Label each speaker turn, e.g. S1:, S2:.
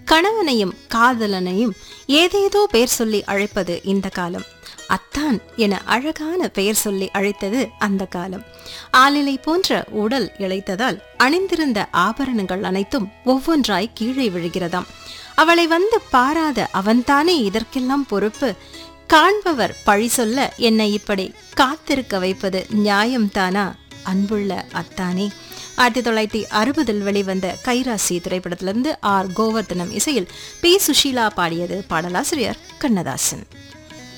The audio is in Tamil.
S1: கணவனையும் காதலனையும் ஏதேதோ பெயர் சொல்லி அழைப்பது இந்த காலம் அத்தான் என அழகான பெயர் சொல்லி அழைத்தது அந்த காலம் ஆளிலை போன்ற உடல் இழைத்ததால் அணிந்திருந்த ஆபரணங்கள் அனைத்தும் ஒவ்வொன்றாய் கீழே விழுகிறதாம் அவளை வந்து பாராத அவன்தானே இதற்கெல்லாம் பொறுப்பு காண்பவர் பழி சொல்ல என்னை இப்படி காத்திருக்க வைப்பது நியாயம்தானா அன்புள்ள அத்தானே ஆயிரத்தி தொள்ளாயிரத்தி அறுபதில் வெளிவந்த கைராசி திரைப்படத்திலிருந்து ஆர் கோவர்தனம் இசையில் பி சுஷீலா பாடியது பாடலாசிரியர் கண்ணதாசன்